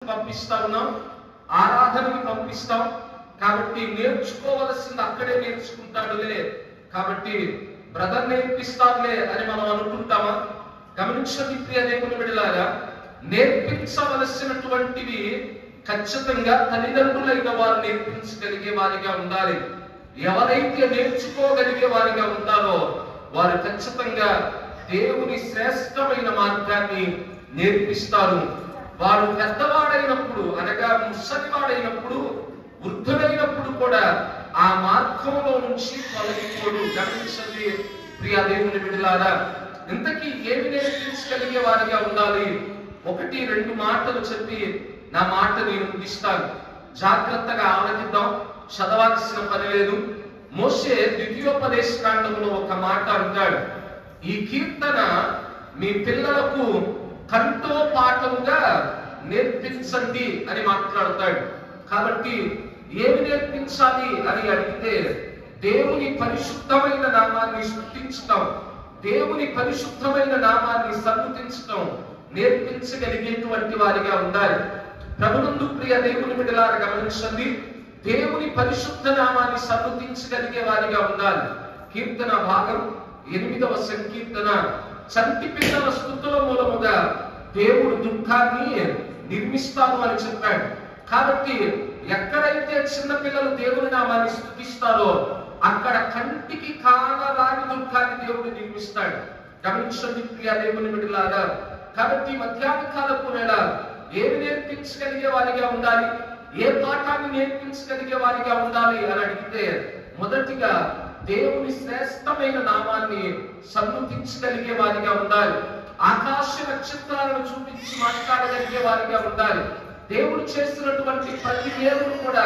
పంపిస్తా ఉన్నాం ఆరాధనకి పంపిస్తాం కాబట్టి నేర్చుకోవలసింది అక్కడే నేర్చుకుంటాడులే కాబట్టి బ్రదర్ నేర్పిస్తాడులే అని మనం అనుకుంటామా గమనించండి ప్రియ దేవుని బిడ్డలారా నేర్పించవలసినటువంటివి ఖచ్చితంగా తల్లిదండ్రులైన వారు నేర్పించగలిగే వారిగా ఉండాలి ఎవరైతే నేర్చుకోగలిగే వారిగా ఉంటారో వారు ఖచ్చితంగా దేవుని శ్రేష్టమైన మార్గాన్ని నేర్పిస్తారు వారు పెద్దవాడైనప్పుడు అనగా ముసలివాడైనప్పుడు వృద్ధుడైనప్పుడు కూడా ఆ మార్గంలో నుంచి తొలగిపోడు గమనించండి ప్రియ దేవుని బిడ్డలారా ఇంతకీ ఏమి నేర్పించగలిగే వారిగా ఉండాలి ఒకటి రెండు మాటలు చెప్పి నా మాట నేను ముగిస్తాను జాగ్రత్తగా ఆలోచిద్దాం చదవాల్సిన పని లేదు మోసే ద్వితీయోపదేశ కాండంలో ఒక మాట అంటాడు ఈ కీర్తన మీ పిల్లలకు కంటో పాఠముగా నేర్పించండి అని మాట్లాడతాడు కాబట్టి ఏమి నేర్పించాలి అని అడిగితే దేవుని పరిశుద్ధమైన నామాన్ని సృష్టించటం దేవుని పరిశుద్ధమైన నామాన్ని సన్నుతించటం నేర్పించగలిగేటువంటి వారిగా ఉండాలి ప్రభునందు ప్రియ దేవుని బిడ్డలారా గమనించండి దేవుని పరిశుద్ధ నామాన్ని సన్నుతించగలిగే వారిగా ఉండాలి కీర్తన భాగం ఎనిమిదవ సంకీర్తన చంటి పిల్లల స్థుతుల మూలముగా దేవుడు దుఃఖాన్ని నిర్మిస్తాను అని చెప్పాడు కాబట్టి ఎక్కడైతే చిన్న పిల్లలు దేవుని నామాన్ని స్థుతిస్తారో అక్కడ కంటికి కానరాని దుఃఖాన్ని దేవుడు నిర్మిస్తాడు గమనించండి ప్రియ దేవుని బిడ్డలారా కాబట్టి మధ్యాహ్న కాలపు వేళ ఏమి నేర్పించగలిగే వారిగా ఉండాలి ఏ పాఠాన్ని నేర్పించగలిగే వారిగా ఉండాలి అని అడిగితే మొదటిగా దేవుని శ్రేష్టమైన నామాన్ని సన్నుతించగలిగే వారిగా ఉండాలి ఆకాశ నక్షత్రాలను చూపించి మాట్లాడగలిగే వారిగా ఉండాలి దేవుడు చేస్తున్నటువంటి ప్రతి దేవుడు కూడా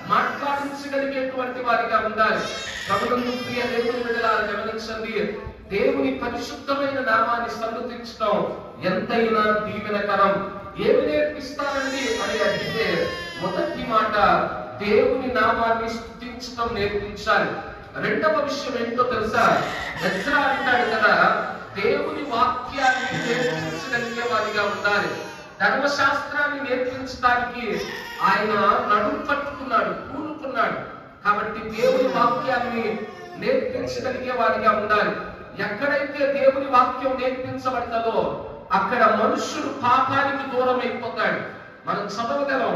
మాట్లాడించగలిగేటువంటి వారిగా ఉండాలి ప్రభుత్వం ప్రియ దేవుని విడలాలు గమనించండి దేవుని పరిశుద్ధమైన నామాన్ని సన్నుతించడం ఎంతైనా దీవెనకరం ఏమి నేర్పిస్తారండి అని అడిగితే మొదటి మాట దేవుని నామాన్ని స్థుతించడం నేర్పించాలి రెండవ విషయం ఏంటో తెలుసా ఎజ్రా అంటాడు కదా దేవుని వాక్యాన్ని నేర్పించగలిగే వారిగా ఉండాలి ధర్మశాస్త్రాన్ని నేర్పించడానికి ఆయన నడుము పట్టుకున్నాడు కూనుకున్నాడు కాబట్టి దేవుని వాక్యాన్ని నేర్పించగలిగే వారిగా ఉండాలి ఎక్కడైతే దేవుని వాక్యం నేర్పించబడతాదో అక్కడ మనుష్యుడు పాపానికి దూరం అయిపోతాడు మనం చదవగలం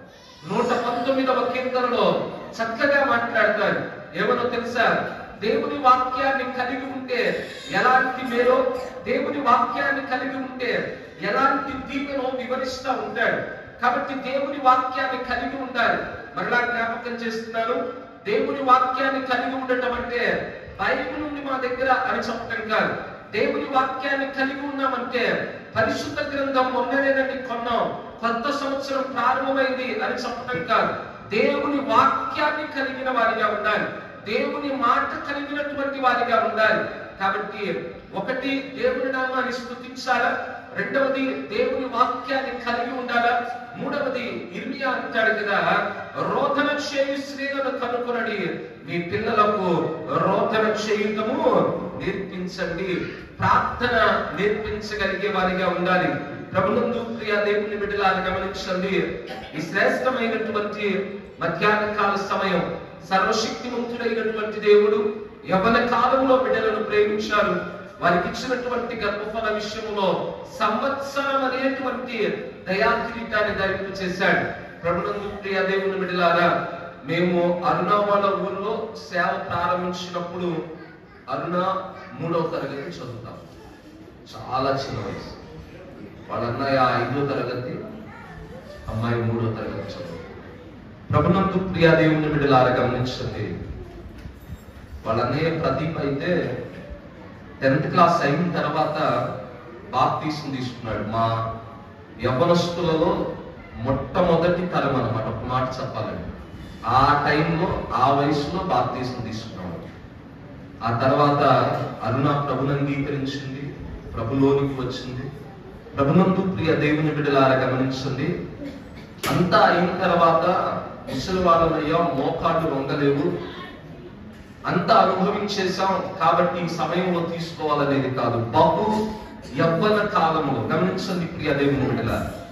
నూట పంతొమ్మిదవ కీర్తనలో చక్కగా మాట్లాడతాడు ఏమనో తెలుసా దేవుని వాక్యాన్ని కలిగి ఉంటే ఎలాంటి మేలో దేవుని వాక్యాన్ని కలిగి ఉంటే ఎలాంటి దీవెనో వివరిస్తా ఉంటాడు కాబట్టి దేవుని వాక్యాన్ని కలిగి ఉండాలి మరలా జ్ఞాపకం చేస్తున్నాను దేవుని వాక్యాన్ని కలిగి ఉండటం అంటే బైబిల్ నుండి మా దగ్గర అని చెప్పటం కాదు దేవుని వాక్యాన్ని కలిగి ఉన్నామంటే పరిశుద్ధ గ్రంథం మొన్ననేనండి కొన్నాం కొత్త సంవత్సరం ప్రారంభమైంది అని చెప్పటం కాదు దేవుని వాక్యాన్ని కలిగిన వారిగా ఉండాలి దేవుని మాట కలిగినటువంటి వారిగా ఉండాలి కాబట్టి ఒకటి దేవుని నామాన్ని స్థుతించాలా రెండవది దేవుని వాక్యాన్ని కలిగి ఉండాలా మూడవది ఇర్మియా అంటాడు కదా రోదన చేయు స్త్రీలను కనుకొనడి మీ పిల్లలకు రోదన చేయుటము నేర్పించండి ప్రార్థన నేర్పించగలిగే వారిగా ఉండాలి ప్రభునందు ప్రియ దేవుని బిడ్డలాన్ని గమనించండి ఈ శ్రేష్టమైనటువంటి మధ్యాహ్న కాల సమయం సర్వశక్తిమంతుడైనటువంటి దేవుడు యవన కాలంలో బిడ్డలను ప్రేమించారు వారికి ఇచ్చినటువంటి గర్భఫల విషయంలో సంవత్సరం అనేటువంటి దయాకిరీటాన్ని ధరింపు చేశాడు ప్రభునందు ప్రియ దేవుని బిడ్డలారా మేము అరుణ వాళ్ళ ఊర్లో సేవ ప్రారంభించినప్పుడు అరుణ మూడవ తరగతి చదువుతాం చాలా చిన్న వయసు వాళ్ళ అన్నయ్య ఐదో తరగతి అమ్మాయి మూడో తరగతి చదువు ప్రభునందు ప్రియా దేవుని బిడ్డలారా గమనించండి వాళ్ళ అన్నయ్య ప్రదీప్ అయితే టెన్త్ క్లాస్ అయిన తర్వాత బాప్తీసం తీసుకున్నాడు మా యవ్వనస్తులలో మొట్టమొదటి తరం అన్నమాట ఒక మాట చెప్పాలండి ఆ టైంలో ఆ వయసులో బాప్తీసం తీసుకున్నాడు ఆ తర్వాత అరుణ ప్రభుని అంగీకరించింది ప్రభులోనికి వచ్చింది ప్రభునందు ప్రియ దేవుని బిడ్డలారా గమనించండి అంతా అయిన తర్వాత ముసలి వాళ్ళమయ్యా మోకాళ్ళు వంగలేవు అంతా అనుభవించేశాం కాబట్టి ఈ సమయంలో తీసుకోవాలనేది కాదు బహు యవ్వన కాలంలో గమనించండి ప్రియ దేవుని బిడ్డలారా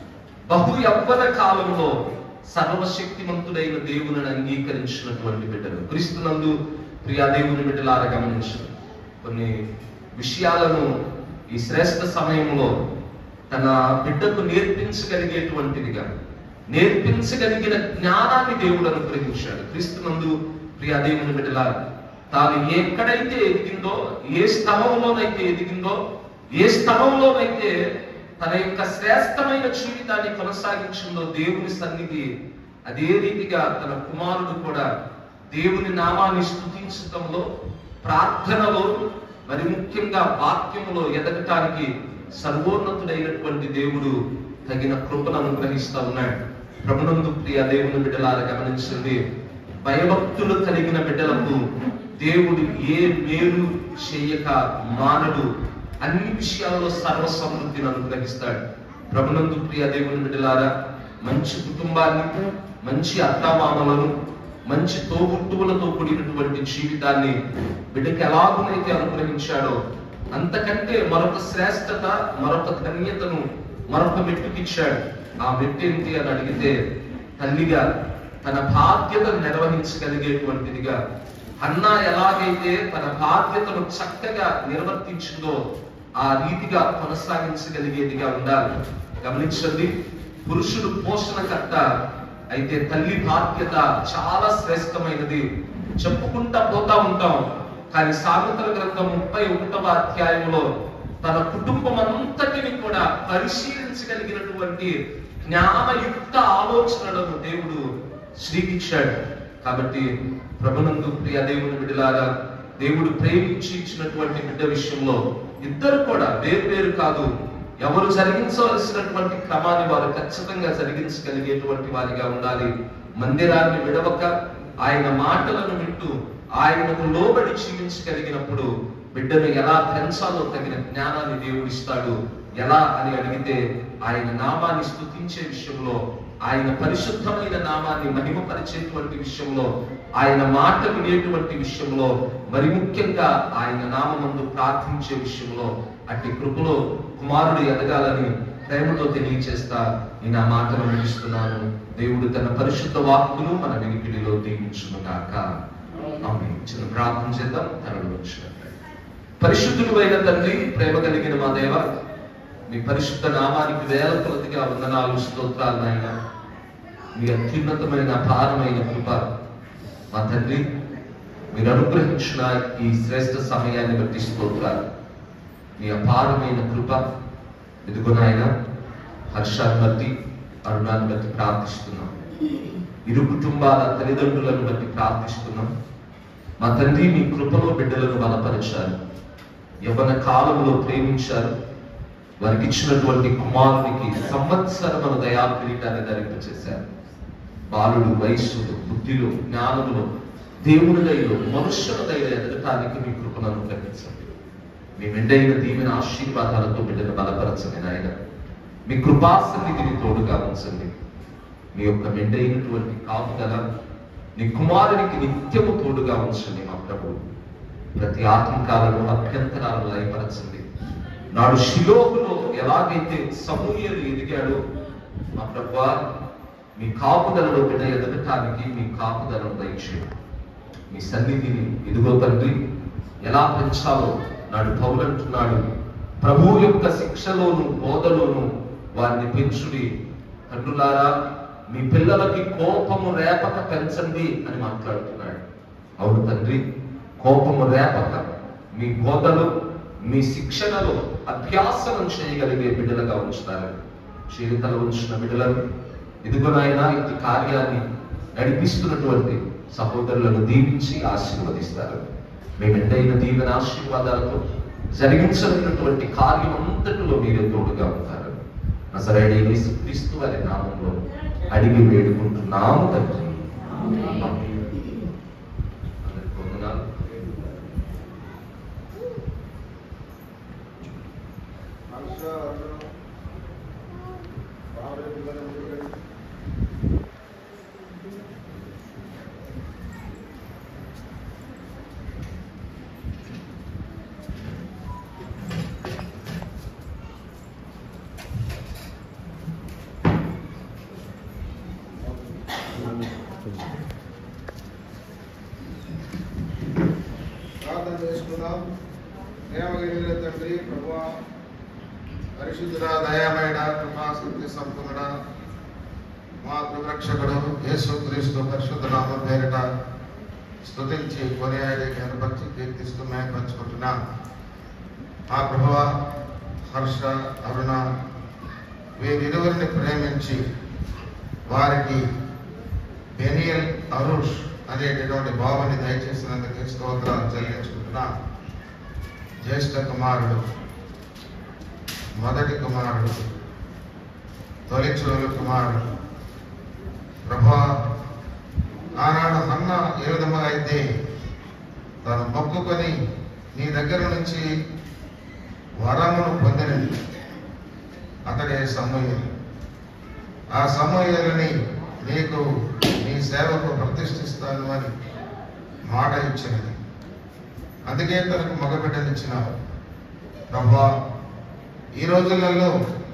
బహు యవ్వన కాలంలో సర్వశక్తిమంతుడైన దేవుని అంగీకరించినటువంటి బిడ్డలు క్రీస్తునందు ప్రియా దేవుని బిడ్డలారా గమనించు కొన్ని విషయాలను ఈ శ్రేష్ఠ సమయంలో తన బిడ్డకు నేర్పించగలిగేటువంటిదిగా నేర్పించగలిగిన జ్ఞానాన్ని దేవుడు అనుగ్రహించాడు క్రీస్తునందు ప్రియా దేవుని బిడ్డలారా తాను ఎక్కడైతే ఎదిగిందో ఏ స్థలంలోనైతే ఎదిగిందో ఏ స్థలంలోనైతే తన యొక్క శ్రేష్టమైన జీవితాన్ని కొనసాగించిందో దేవుని సన్నిధి అదే రీతిగా తన కుమారుడు కూడా దేవుని నామాన్ని స్థుతించటంలో ప్రార్థనలో మరి ముఖ్యంగా వాక్యములో ఎదగటానికి సర్వోన్నతుడైనటువంటి దేవుడు తగిన కృపను అనుగ్రహిస్తా ఉన్నాడు ప్రభునందు ప్రియ దేవుని బిడ్డలారా గమనించింది భయభక్తులు కలిగిన బిడ్డలకు దేవుడు ఏ మేలు చేయక మానడు అన్ని విషయాల్లో సర్వ సమృద్ధిని అనుగ్రహిస్తాడు ప్రభునందు ప్రియ దేవుని బిడ్డలారా మంచి కుటుంబాన్ని మంచి అత్తామామలను మంచి తోబుట్టువులతో కూడినటువంటి జీవితాన్ని బిడ్డకి ఎలాగునైతే అనుగ్రహించాడో అంతకంటే మరొక శ్రేష్టత మరొక ధన్యతను మరొక మెట్టుకిచ్చాడు ఆ మెట్టు ఏంటి అని అడిగితే తల్లిగా తన బాధ్యతను నిర్వహించగలిగేటువంటిదిగా అన్నా ఎలాగైతే తన బాధ్యతను చక్కగా నిర్వర్తించిందో ఆ రీతిగా కొనసాగించగలిగేదిగా ఉండాలి గమనించండి పురుషుడు పోషణకర్త అయితే తల్లి బాధ్యత చాలా శ్రేష్టమైనది చెప్పుకుంటా పోతా ఉంటాం కానీ సామెతల గ్రంథం ముప్పై ఒకటవ అధ్యాయంలో తన కుటుంబం అంతటిని కూడా పరిశీలించగలిగినటువంటి జ్ఞానయుక్త ఆలోచనలను దేవుడు శ్రీకిచ్చాడు కాబట్టి ప్రభునందు ప్రియ దేవుని బిడ్డలాగా దేవుడు ప్రేమించి ఇచ్చినటువంటి బిడ్డ విషయంలో ఇద్దరు కూడా వేరు వేరు కాదు ఎవరు జరిగించవలసినటువంటి క్రమాన్ని వారు ఖచ్చితంగా జరిగించగలిగేటువంటి వారిగా ఉండాలి మందిరాన్ని విడవక ఆయన మాటలను వింటూ ఆయనకు లోబడి జీవించగలిగినప్పుడు బిడ్డను ఎలా పెంచాలో తగిన జ్ఞానాన్ని దేవుడు ఇస్తాడు ఎలా అని అడిగితే ఆయన నామాన్ని స్తుతించే విషయంలో ఆయన పరిశుద్ధమైన నామాన్ని మహిమపరిచేటువంటి విషయంలో ఆయన మాట వినేటువంటి విషయంలో మరి ముఖ్యంగా ఆయన నామందు ప్రార్థించే విషయంలో అట్టి కృపలో కుమారుడు ఎదగాలని ప్రేమతో తెలియచేస్తా నేను ఆ మాటను నడిస్తున్నాను దేవుడు తన పరిశుద్ధ వాక్కును మన వినికిడిలో దీవించును గాక ఆమె చిన్న ప్రార్థన చేద్దాం తనలో వచ్చినట్టు పరిశుద్ధుడు అయిన తండ్రి ప్రేమ కలిగిన మా దేవ మీ పరిశుద్ధ నామానికి వేల కొలదిగా వందనాలు స్తోత్రాలు నాయన మీ అత్యున్నతమైన అపారమైన కృప మా తండ్రి మీరు అనుగ్రహించిన ఈ శ్రేష్ఠ సమయాన్ని బట్టి స్తోత్రాలు మీ అపారమైన కృప ఇదిగో నాయన హర్షాన్ని బట్టి అరుణాన్ని బట్టి ప్రార్థిస్తున్నాం ఇరు కుటుంబాల తల్లిదండ్రులను బట్టి ప్రార్థిస్తున్నాం మా తండ్రి మీ కృపలో బిడ్డలను బలపరిచారు యవ్వన కాలంలో ప్రేమించారు వారికి ఇచ్చినటువంటి కుమారునికి సంవత్సరముల దయా కిరీటాన్ని ధరింపచేశారు బాలుడు వయస్సులో బుద్ధిలో జ్ఞానములో దేవుని దయలో మనుష్యుల దయలో ఎదగటానికి మీ కృపను అనుగ్రహించండి మీ మెండైన దీవెన ఆశీర్వాదాలతో బిడ్డను బలపరచండి నాయన మీ కృపా సన్నిధిని తోడుగా ఉంచండి మీ యొక్క మెండైనటువంటి కాపుదల నీ కుమారునికి నిత్యము తోడుగా ఉంచండి మా ప్రభు ప్రతి ఆత్మకాలను అభ్యంతరాలను లయపరచండి నాడు శిలోకులో ఎలాగైతే సమూహలు ఎదిగాడో మా ప్రభు మీ కాపుదలలో బిడ్డ ఎదగటానికి మీ కాపుదలను దయచేయండి మీ సన్నిధిని ఇదిగో తండ్రి ఎలా పెంచాలో నాడు పౌలు అంటున్నాడు ప్రభు యొక్క శిక్షలోను బోధలోను వారిని పెంచుడి తండ్రులారా మీ పిల్లలకి కోపము రేపక పెంచండి అని మాట్లాడుతున్నాడు అవును తండ్రి కోపము రేపక మీ బోధలు మీ శిక్షణలో అభ్యాసనం చేయగలిగే బిడ్డలుగా ఉంచుతారు చేతలు ఉంచిన బిడ్డలను ఇదిగోనైనా ఇది కార్యాన్ని నడిపిస్తున్నటువంటి సహోదరులను దీవించి ఆశీర్వదిస్తారు మేము ఎంతైన దీవెన ఆశీర్వాదాలతో జరిగించలేనటువంటి కార్యం అంతటిలో మీరే తోడుగా ఉంటారు నసరైన యేసుక్రీస్తు వారి నామంలో అడిగి వేడుకుంటున్నాము తండ్రి ఆమేన్. అందరికీ వందనాలు. ప్రార్థన చేసుకుందాం ప్రేమగిరిల తండ్రి ప్రభా పరిశుద్ధుడ దయామయుడ కృపా శక్తి సంపన్నుడ మా రక్షకుడు యేసు క్రీస్తు పరిశుద్ధ నామ పేరిట స్తుతించి కొనియాడి కనపరిచి కీర్తిస్తూ మేము పంచుకుంటున్నాం మా ప్రభువ హర్ష అరుణ వీరిరువురిని ప్రేమించి వారికి బెనియల్ అరుష్ అనేటటువంటి భావాన్ని దయచేసినందుకు స్తోత్రాలు చెల్లించుకుంటున్నాం జ్యేష్ఠ కుమారుడు మొదటి కుమారుడు తొలిచోలు కుమారుడు ప్రభా ఆనాడు అన్న ఏ విధంగా అయితే తను మొక్కుకొని నీ దగ్గర నుంచి వరమును పొందినది అతడే సమూహలు ఆ సమూహలని నీకు నీ సేవకు ప్రతిష్ఠిస్తాను అని మాట ఇచ్చినది అందుకే తనకు మగబిడ్డనిచ్చినావు ప్రభా ఈ రోజులలో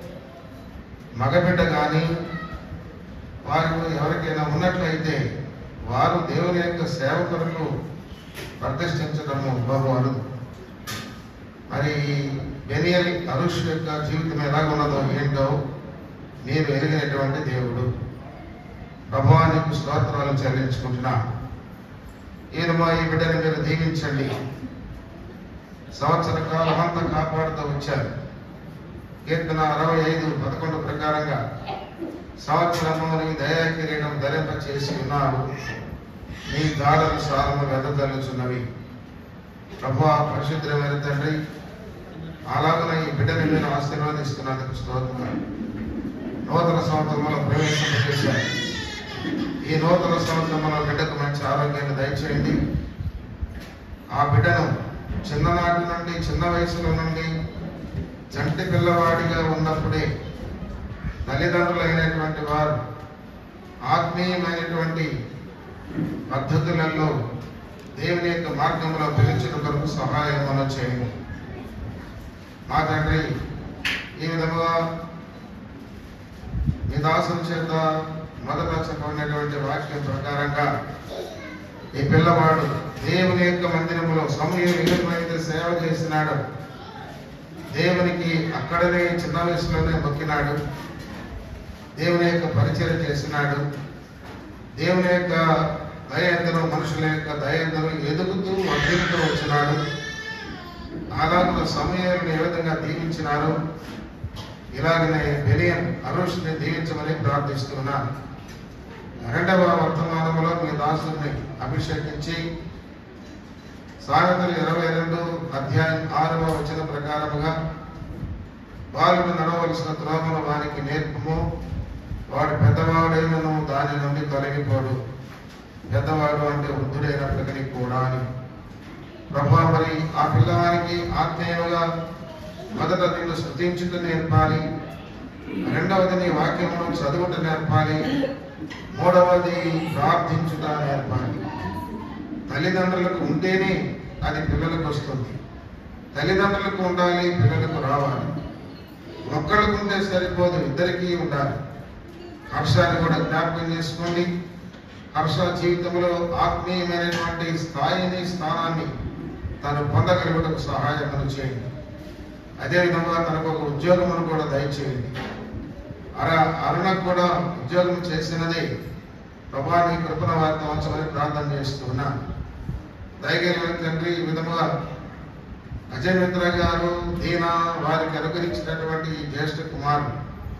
మగబిడ్డ కానీ వారు ఎవరికైనా ఉన్నట్లయితే వారు దేవుని యొక్క సేవ కొరకు ప్రతిష్ఠించడము బహు అరుదు మరి బెనియల్ అరుష్ యొక్క జీవితం ఎలాగ ఉన్నదో ఏంటో మీరు ఎరిగినటువంటి దేవుడు ప్రభావానికి స్తోత్రాలు చెల్లించుకుంటున్నా ఈయన మా ఈ బిడ్డని మీరు దీవించండి సంవత్సర కాలం అంతా కాపాడుతూ వచ్చారు కీర్తన అరవై ఐదు పదకొండు ప్రకారంగా సంవత్సరము నీ దయా కిరీటం ధరింప చేసి ఉన్నారు నీ దాడలు సారము వెదజల్లుచున్నవి ప్రభా పరిశుద్ధమైన తండ్రి అలాగన ఈ బిడ్డని మీరు ఆశీర్వాదిస్తున్నందుకు స్తోత్రం నూతన సంవత్సరంలో ప్రవేశింపజేశారు ఈ నూతన సంవత్సరంలో బిడ్డకు మంచి ఆరోగ్యాన్ని దయచేయండి ఆ బిడ్డను చిన్ననాటి నుండి చిన్న వయసులో నుండి చంటి పిల్లవాడిగా ఉన్నప్పుడే తల్లిదండ్రులైనటువంటి వారు ఆత్మీయమైనటువంటి పద్ధతులలో దేవుని యొక్క మార్గంలో పిలిచిన కొరకు సహాయం మనం చేయండి మా తండ్రి ఈ విధముగా మీ దాసుని చేత మొదట చెప్పబడినటువంటి వాక్యం ప్రకారంగా ఈ పిల్లవాడు దేవుని యొక్క మందిరములో సమయం విలువైతే సేవ చేసినాడు దేవునికి అక్కడనే చిన్న వయసులోనే మొక్కినాడు దేవుని యొక్క పరిచయం చేసినాడు దేవుని యొక్క దయందరూ మనుషుల యొక్క దయందరూ ఎదుగుతూ వర్ధిల్లుతూ వచ్చినాడు అలాగే సమయాన్ని ఏ విధంగా దీవించినారు ఇలాగనే బెలియన్ అరుష్ని దీవించమని ప్రార్థిస్తున్నాను రెండవ వర్తమానంలో మీ దాసుని అభిషేకించి సామెతలు ఇరవై రెండు అధ్యాయం ఆరవ వచన ప్రకారముగా బాలుడు నడవలసిన త్రోమను వారికి నేర్పము వాడు పెద్దవాడైనను దాని నుండి తొలగిపోడు పెద్దవాడు అంటే వృద్ధుడైనప్పటికీ కూడా అని ప్రభా మరి ఆ పిల్లవానికి ఆత్మీయంగా మొదట నిన్ను స్థుతించుట నేర్పాలి రెండవది నీ వాక్యమును చదువుట నేర్పాలి మూడవది ప్రార్థించుట నేర్పాలి తల్లిదండ్రులకు ఉంటేనే అది పిల్లలకు వస్తుంది తల్లిదండ్రులకు ఉండాలి పిల్లలకు రావాలి ఒక్కళ్ళకు ఉంటే సరిపోదు ఇద్దరికీ ఉండాలి హర్షాన్ని కూడా జ్ఞాపకం చేసుకోండి హర్ష జీవితంలో ఆత్మీయమైనటువంటి స్థాయిని స్థానాన్ని తను పొందగలుగుటకు సహాయం చేయండి అదేవిధంగా తనకు ఒక ఉద్యోగమును కూడా దయచేయండి అర అరుణకు కూడా ఉద్యోగం చేసినది ప్రభాని కృపణ వారితో ఉంచమని ప్రార్థన చేస్తున్నాను దయగలిగిన తండ్రి ఈ విధముగా అజయ్ మిత్ర గారు దీనా వారికి అనుగ్రహించినటువంటి ఈ జ్యేష్ఠ కుమారుడు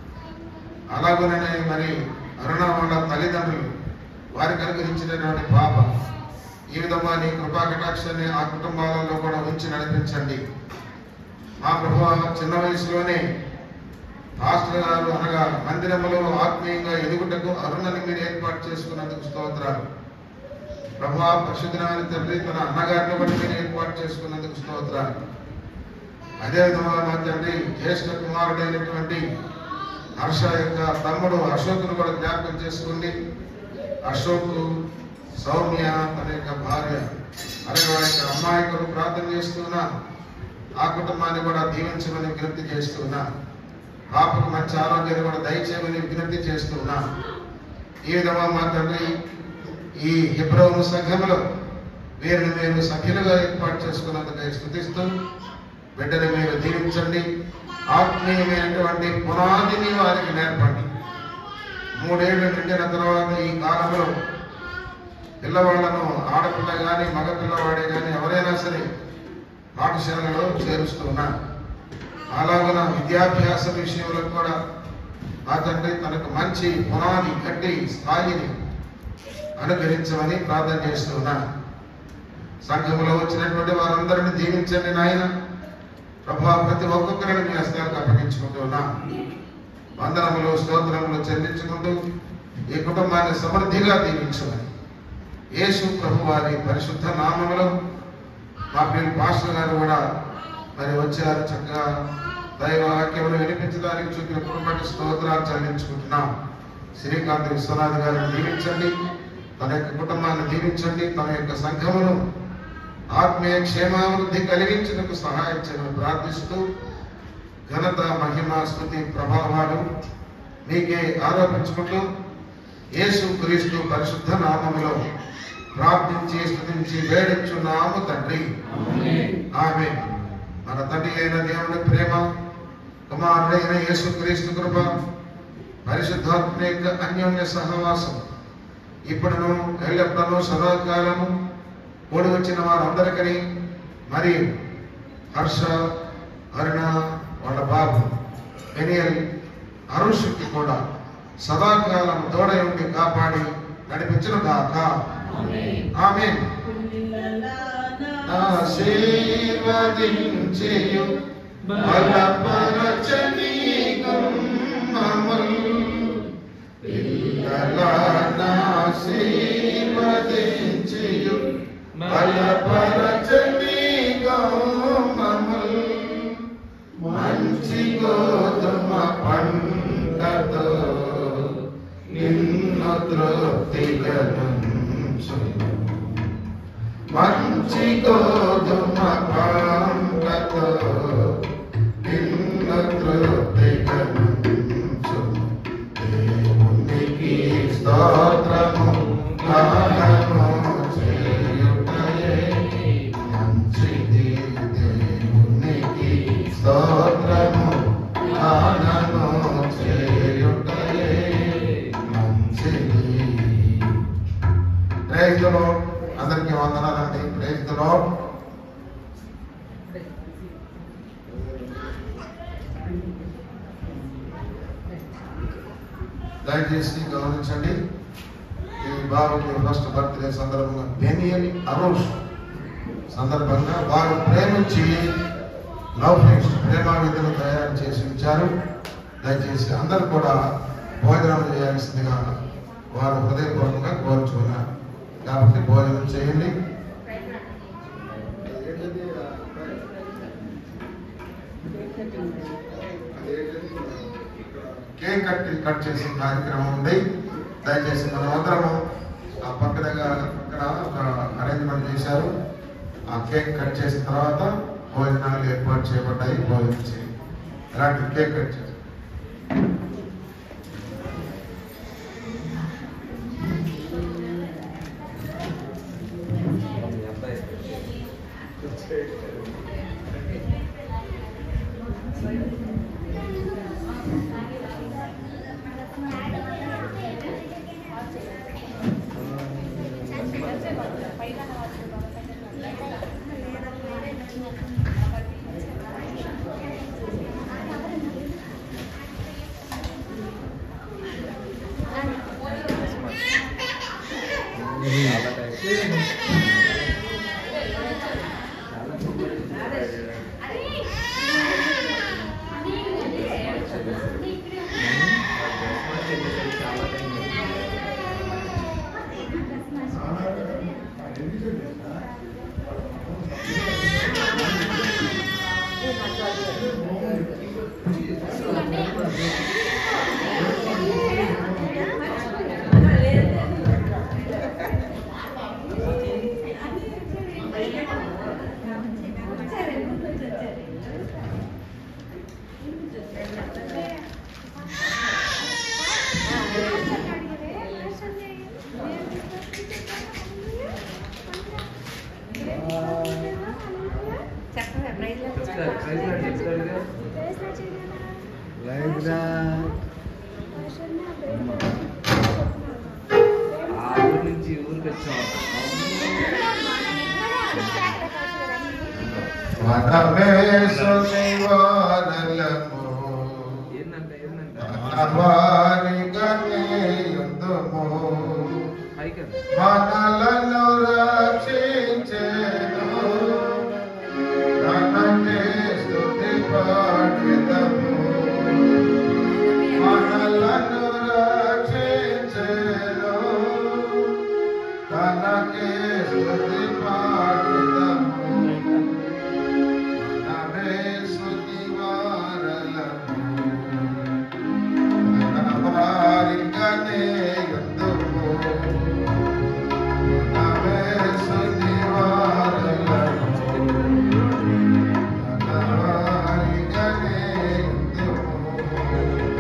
అలాగనే మరి అరుణ వాళ్ళ తల్లిదండ్రులు వారికి అనుగ్రహించినటువంటి పాప ఈ విధంగా నీ కృపా కటాక్షాన్ని ఆ కుటుంబాలలో కూడా ఉంచి నడిపించండి మా ప్రభు చిన్న వయసులోనే పాస్టర్ గారు అనగా మందిరములో ఆత్మీయంగా ఎదుగుటకు అరుణని మీరు ఏర్పాటు చేసుకున్నందుకు స్తోత్రాలు ప్రభా పరిశుద్ధమైన తండ్రి తన అన్నగారిని బట్టి మీరు ఏర్పాటు చేసుకున్నందుకు స్తోత్రాలు అదేవిధంగా మా తండ్రి జ్యేష్ఠ కుమారుడైనటువంటి హర్ష యొక్క తమ్ముడు అశోకును కూడా జ్ఞాపకం చేసుకోండి అశోక్ సౌమ్య తన యొక్క భార్య అలాగే వారి యొక్క అమ్మాయి కొరకు ప్రార్థన చేస్తున్నా ఆ కుటుంబాన్ని కూడా దీవించమని విజ్ఞప్తి చేస్తున్నా పాపకు మంచి ఆరోగ్యాన్ని కూడా దయచేయమని విజ్ఞప్తి చేస్తున్నా ఈ విధంగా మా తండ్రి ఈ హిబ్రౌను సంఘములో వీరిని మీరు సభ్యులుగా ఏర్పాటు చేసుకున్నందుకై స్థుతిస్తూ బిడ్డని మీరు దీవించండి ఆత్మీయమైనటువంటి పునాదిని వారికి నేర్పండి మూడేళ్లు నిండిన తర్వాత ఈ కాలంలో పిల్లవాళ్లను ఆడపిల్ల కానీ మగ పిల్లవాడే కానీ ఎవరైనా సరే పాఠశాలలో చేరుస్తూ ఉన్నారు అలాగన విద్యాభ్యాస విషయంలో కూడా ఆ తండ్రి తనకు మంచి పునాది గట్టి స్థాయిని అనుగ్రహించమని ప్రార్థన చేస్తూ ఉన్నాను సంఘంలో వచ్చినటువంటి వారందరిని దీవించండి నాయన ప్రభా ప్రతి ఒక్కొక్కరిని మీ హస్తాలకు అప్పగించుకుంటూ ఉన్నాం వందనములు స్తోత్రములు చెల్లించుకుంటూ ఈ కుటుంబాన్ని సమృద్ధిగా దీవించమని యేసు ప్రభు వారి పరిశుద్ధ నామములో మా ప్రియులు పాస్టర్ గారు కూడా మరి వచ్చారు చక్కగా దైవ వాక్యములు వినిపించడానికి చూపిన కుటుంబానికి స్తోత్రాలు చెల్లించుకుంటున్నాం శ్రీకాంత్ విశ్వనాథ్ గారిని దీవించండి తన యొక్క కుటుంబాన్ని దీవించండి తన యొక్క సంఘమును ఆత్మీయ క్షేమాభివృద్ధి కలిగించేందుకు సహాయం చేయమని ప్రార్థిస్తూ ఘనత మహిమ స్థుతి ప్రభావాలు మీకే ఆరోపించుకుంటూ యేసు క్రీస్తు పరిశుద్ధ నామములో ప్రార్థించి స్థుతించి వేడించున్నాము తండ్రి ఆమె మన తండ్రి అయిన దేవుని ప్రేమ కుమారుడైన యేసు క్రీస్తు కృప పరిశుద్ధాత్మ యొక్క అన్యోన్య సహవాసం ఇప్పుడును ఎల్లప్పుడూ సదాకాలము కూడి వచ్చిన వారందరికీ మరియు హర్ష అరుణ వాళ్ళ బాబు మెనియల్ అరుషుకి కూడా సదాకాలం తోడై ఉండి కాపాడి నడిపించిన దాక ఆమె ఆశీర్వదించేయు బలపరచని గుమ్మముల్ పిల్లలాశీర్వదించేయు బలపరచని గుమ్మముల్ మంచి గోధుమ పంటతో నిన్ను తృప్తిగనుంచు మంచి గోధుమ పంటతో నిన్ను తృప్తిగనుంచు దేవునికి స్తోత్రము గానము చేయుటయే మంచిది దేవునికి స్తోత్రము గానము చేయుటయే మంచిది ప్రైజ్ ద లార్డ్ అందరికీ వందనాలండి ప్రైజ్ ద లార్డ్ దయచేసి గమనించండి ఈ బాబుకి ఫస్ట్ బర్త్డే సందర్భంగా బెనియల్ అరోష్ సందర్భంగా వారు ప్రేమించి లవ్ ఫీస్ట్ ప్రేమ విధులు తయారు చేసి ఉంచారు దయచేసి అందరూ కూడా భోజనం చేయాల్సిందిగా వారు హృదయపూర్వకంగా కోరుచున్నారు కాబట్టి భోజనం చేయండి కేక్ కట్ కట్ చేసే కార్యక్రమం ఉంది దయచేసి మనం అందరము ఆ పక్క దగ్గర అక్కడ ఒక అరేంజ్మెంట్ చేశారు ఆ కేక్ కట్ చేసిన తర్వాత భోజనాలు ఏర్పాటు చేయబడ్డాయి భోజనం చేయండి ఇలాంటి కేక్ కట్ చేసి లేదు ఆ ఊరు నుంచి ఈ ఊరికి వచ్చాం మనమే సునివారలము ఏందంట ఏందంట వారికనే యుద్ధము పైకి మనలను రక్షించెను తనకే స్తుతి పాడెదము మనలను రక్షించెను తనకే స్తుతి పాడెదము మనమే స్తుతి వారలము వారికనే యుద్ధము మనమే స్తుతి వారలము వారికనే యుద్ధము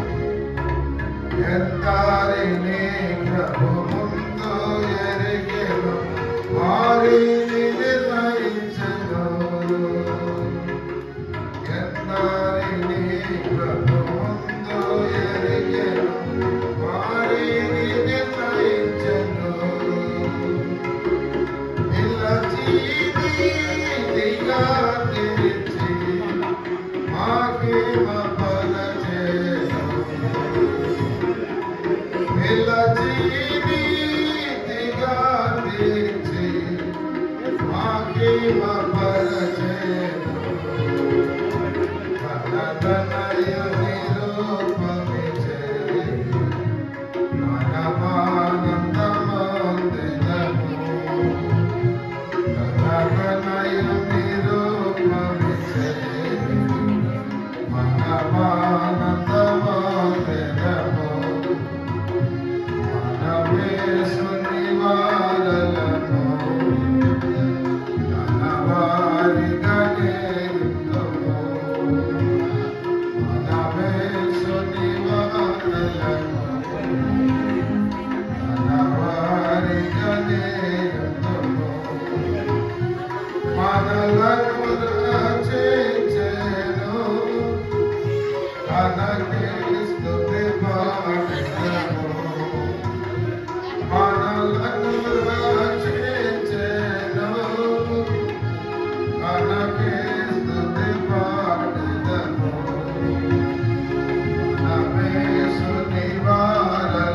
ఎందారిని ప్రభు ముందు ఎరిగెను వారిని నిర్ణయించెను ఎందారిని ప్రభు ముందు ఎరిగెను వారిని నిర్ణయించెను పిలచీని దిగా తెరిచి మాకేమ పరచేను పిలచీని దిగా తెరిచి మాకేమ పరచేను కనకనయ నిరూపమిచే మనమానందమందినము కనకనయ నిరూపమిచే మనమానందమందినము మనమే సునివారలము